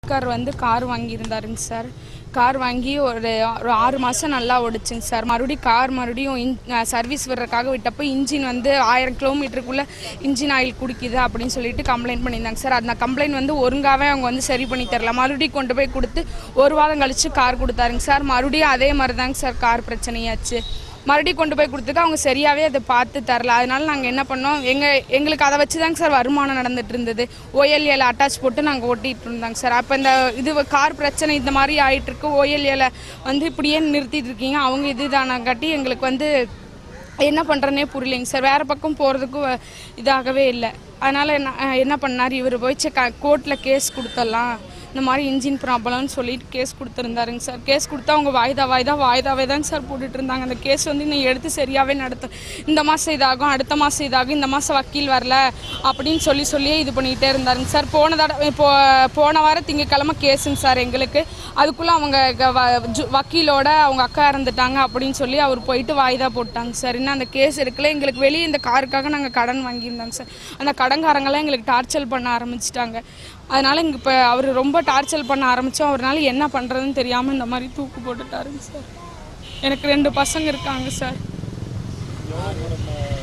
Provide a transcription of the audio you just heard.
வீட்டுக்கார் வந்து car வாங்கியிருந்தாருங்க sir car வாங்கி ஒரு ஒரு ஆறு மாதம் நல்லா ஓடிச்சுங்க சார் மறுபடியும் கார் மறுபடியும் இன் சர்வீஸ் விடுறதுக்காக விட்டப்போ இன்ஜின் வந்து ஆயிரம் கிலோமீட்டருக்குள்ளே இன்ஜின் ஆயில் குடிக்குது அப்படின்னு சொல்லிட்டு கம்ப்ளைண்ட் பண்ணியிருந்தாங்க சார் அந்த கம்ப்ளைண்ட் வந்து ஒருங்காவே அவங்க வந்து சரி பண்ணி தரல மறுபடியும் கொண்டு போய் கொடுத்து ஒரு வாரம் கழிச்சு கார் கொடுத்தாருங்க சார் மறுபடியும் அதே மாதிரி தாங்க சார் கார் பிரச்சனையாச்சு மறுபடியும் கொண்டு போய் கொடுத்துட்டு அவங்க சரியாகவே அதை பார்த்து தரல அதனால நாங்கள் என்ன பண்ணோம் எங்கள் எங்களுக்கு அதை வச்சு தாங்க சார் வருமானம் நடந்துட்டு இருந்தது ஓஎல்ஏல அட்டாச் போட்டு நாங்கள் ஓட்டிகிட்டு இருந்தாங்க சார் அப்போ இந்த இது கார் பிரச்சனை இந்த மாதிரி ஆயிட்டு இருக்கு ஓஎல்ஏல வந்து இப்படியே நிறுத்திட்டு இருக்கீங்க அவங்க இதுதானாங்காட்டி எங்களுக்கு வந்து என்ன பண்ணுறனே புரியலைங்க சார் வேறு பக்கம் போகிறதுக்கும் இதாகவே இல்லை அதனால் என்ன என்ன பண்ணார் இவர் போய் க கோர்ட்டில் கேஸ் கொடுத்துடலாம் இந்த மாதிரி இன்ஜின் ப்ராப்ளம்னு சொல்லிட்டு கேஸ் கொடுத்துருந்தாருங்க சார் கேஸ் கொடுத்தா அவங்க வாய்தா வாய்தா வாய்தாவே தாங்க சார் போட்டுட்டு இருந்தாங்க அந்த கேஸ் வந்து இன்னும் எடுத்து சரியாகவே நடத்த இந்த மாதம் இதாகும் அடுத்த மாதம் இதாகும் இந்த மாதம் வக்கீல் வரல அப்படின்னு சொல்லி சொல்லியே இது பண்ணிக்கிட்டே இருந்தாருங்க சார் போன தடவை இப்போ போன வாரம் திங்கக்கிழமை கேஸுங்க சார் எங்களுக்கு அதுக்குள்ளே அவங்க க- வ- ஜு- வக்கீலோட அவங்க அக்கா இறந்துட்டாங்க அப்படின்னு சொல்லி அவர் போயிட்டு வாய்தா போட்டாங்க சார் இன்னும் அந்த கேஸ் இருக்குல்ல எங்களுக்கு வெளியே இந்த காருக்காக நாங்கள் கடன் வாங்கியிருந்தாங்க சார் அந்த கடன்காரங்கெல்லாம் எங்களுக்கு டார்ச்சர் பண்ண ஆரம்பிச்சிட்டாங்க அதனால இங்கே இப்போ அவர் ரொம்ப டார்ச்சர் பண்ண ஆரம்பித்தோம் அவர்னால என்ன பண்ணுறதுன்னு தெரியாமல் இந்த மாதிரி தூக்கு போட்டுட்டாருங்க சார் எனக்கு ரெண்டு பசங்க இருக்காங்க சார்